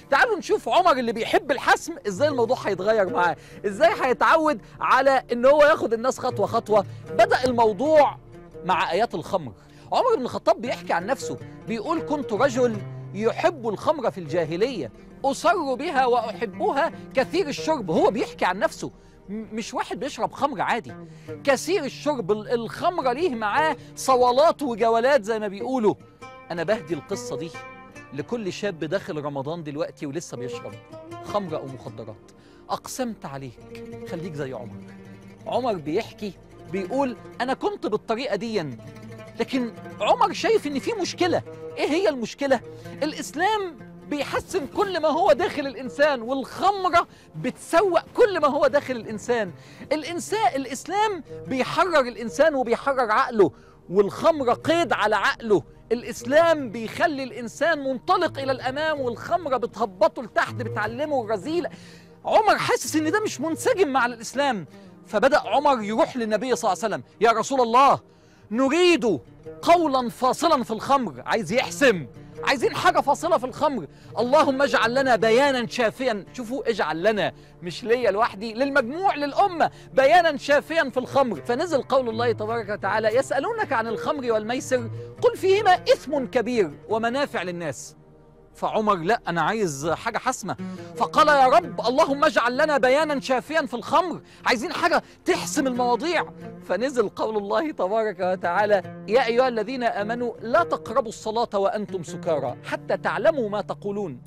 تعالوا نشوف عمر اللي بيحب الحسم ازاي الموضوع هيتغير معاه ازاي هيتعود على ان هو ياخد الناس خطوه خطوه بدا الموضوع مع ايات الخمر عمر بن الخطاب بيحكي عن نفسه بيقول كنت رجل يحب الخمر في الجاهليه أسر بها وأحبها كثير الشرب هو بيحكي عن نفسه م- مش واحد بيشرب خمر عادي كثير الشرب ال- الخمرة ليه معاه صولات وجولات زي ما بيقولوا أنا بهدي القصة دي لكل شاب داخل رمضان دلوقتي ولسه بيشرب خمرة أو مخدرات أقسمت عليك خليك زي عمر عمر بيحكي بيقول أنا كنت بالطريقة دي لكن عمر شايف إن في مشكلة إيه هي المشكلة؟ الإسلام بيحسن كل ما هو داخل الإنسان والخمرة بتسوق كل ما هو داخل الإنسان الإنسان الإسلام بيحرر الإنسان وبيحرر عقله والخمرة قيد على عقله الإسلام بيخلي الإنسان منطلق إلى الأمام والخمرة بتهبطه لتحت بتعلمه الرذيلة عمر حاسس إن ده مش منسجم مع الإسلام فبدأ عمر يروح للنبي صلى الله عليه وسلم يا رسول الله نريد قولا فاصلا في الخمر عايز يحسم عايزين حاجة فاصلة في الخمر اللهم اجعل لنا بيانا شافيا شوفوا اجعل لنا مش ليا لوحدي للمجموع للأمة بيانا شافيا في الخمر فنزل قول الله تبارك وتعالى يسألونك عن الخمر والميسر قل فيهما إثم كبير ومنافع للناس فعمر لا انا عايز حاجه حاسمه فقال يا رب اللهم اجعل لنا بيانا شافيا في الخمر عايزين حاجه تحسم المواضيع فنزل قول الله تبارك وتعالى يا ايها الذين امنوا لا تقربوا الصلاه وانتم سكارى حتى تعلموا ما تقولون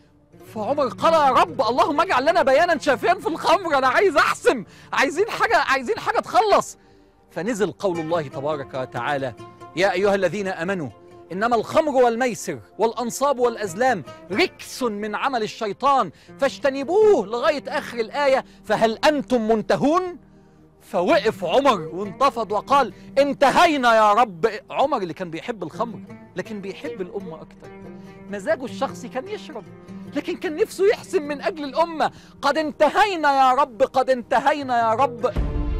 فعمر قال يا رب اللهم اجعل لنا بيانا شافيا في الخمر انا عايز احسم عايزين حاجه عايزين حاجه تخلص فنزل قول الله تبارك وتعالى يا ايها الذين امنوا انما الخمر والميسر والانصاب والازلام ركس من عمل الشيطان فاجتنبوه لغايه اخر الايه فهل انتم منتهون فوقف عمر وانتفض وقال انتهينا يا رب عمر اللي كان بيحب الخمر لكن بيحب الامه اكتر مزاجه الشخصي كان يشرب لكن كان نفسه يحسن من اجل الامه قد انتهينا يا رب قد انتهينا يا رب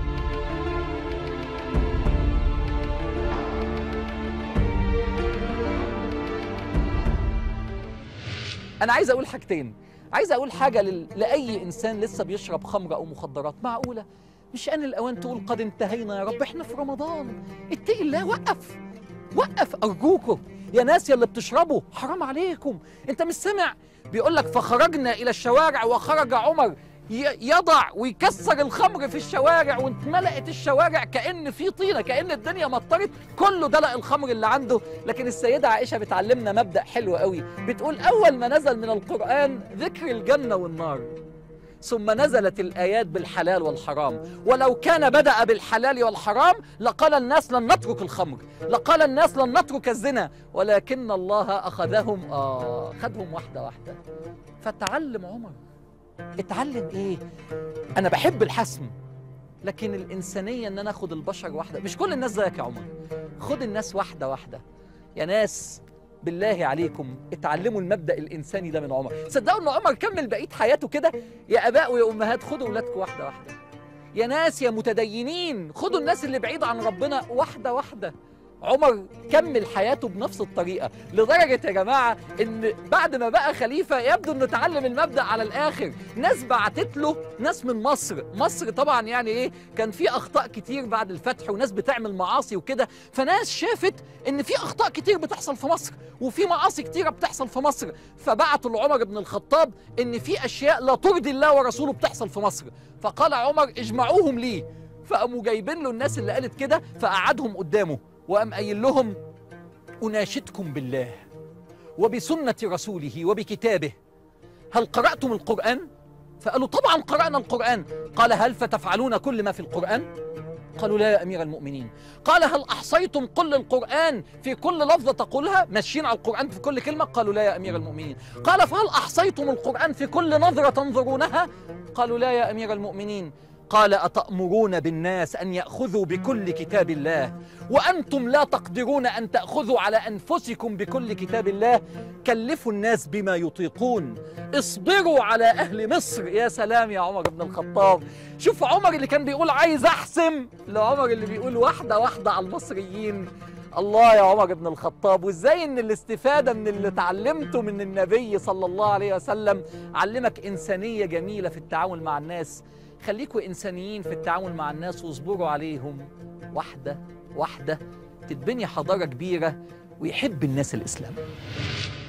انا عايز اقول حاجتين عايز اقول حاجه لل... لاي انسان لسه بيشرب خمره او مخدرات معقوله مش ان الاوان تقول قد انتهينا يا رب احنا في رمضان اتقي الله وقف وقف ارجوكم يا ناس يا اللي بتشربوا حرام عليكم انت مش سامع بيقول لك فخرجنا الى الشوارع وخرج عمر ي- يضع ويكسر الخمر في الشوارع واتملأت الشوارع كأن في طينة كأن الدنيا مطرت كله دلق الخمر اللي عنده لكن السيدة عائشة بتعلمنا مبدأ حلو قوي بتقول أول ما نزل من القرآن ذكر الجنة والنار ثم نزلت الآيات بالحلال والحرام ولو كان بدأ بالحلال والحرام لقال الناس لن نترك الخمر لقال الناس لن نترك الزنا ولكن الله أخذهم آه خدهم واحدة واحدة فتعلم عمر اتعلم ايه انا بحب الحسم لكن الانسانيه ان انا اخد البشر واحده مش كل الناس زيك يا عمر خد الناس واحده واحده يا ناس بالله عليكم اتعلموا المبدا الانساني ده من عمر صدقوا ان عمر كمل بقيه حياته كده يا اباء ويا امهات خدوا اولادكم واحده واحده يا ناس يا متدينين خدوا الناس اللي بعيد عن ربنا واحده واحده عمر كمل حياته بنفس الطريقه لدرجه يا جماعه ان بعد ما بقى خليفه يبدو انه اتعلم المبدا على الاخر ناس بعتت له ناس من مصر مصر طبعا يعني ايه كان في اخطاء كتير بعد الفتح وناس بتعمل معاصي وكده فناس شافت ان في اخطاء كتير بتحصل في مصر وفي معاصي كتيره بتحصل في مصر فبعتوا لعمر بن الخطاب ان في اشياء لا ترضي الله ورسوله بتحصل في مصر فقال عمر اجمعوهم لي فقاموا جايبين له الناس اللي قالت كده فقعدهم قدامه وقام قايل لهم اناشدكم بالله وبسنه رسوله وبكتابه هل قراتم القران فقالوا طبعا قرانا القران قال هل فتفعلون كل ما في القران قالوا لا يا امير المؤمنين قال هل احصيتم كل القران في كل لفظه تقولها ماشيين على القران في كل كلمه قالوا لا يا امير المؤمنين قال فهل احصيتم القران في كل نظره تنظرونها قالوا لا يا امير المؤمنين قال اتامرون بالناس ان ياخذوا بكل كتاب الله وانتم لا تقدرون ان تاخذوا على انفسكم بكل كتاب الله كلفوا الناس بما يطيقون اصبروا على اهل مصر يا سلام يا عمر بن الخطاب شوف عمر اللي كان بيقول عايز احسم لعمر اللي بيقول واحده واحده على المصريين الله يا عمر بن الخطاب وازاي ان الاستفاده من اللي اتعلمته من النبي صلى الله عليه وسلم علمك انسانيه جميله في التعامل مع الناس خليكوا انسانيين في التعامل مع الناس واصبروا عليهم واحده واحده تتبني حضاره كبيره ويحب الناس الاسلام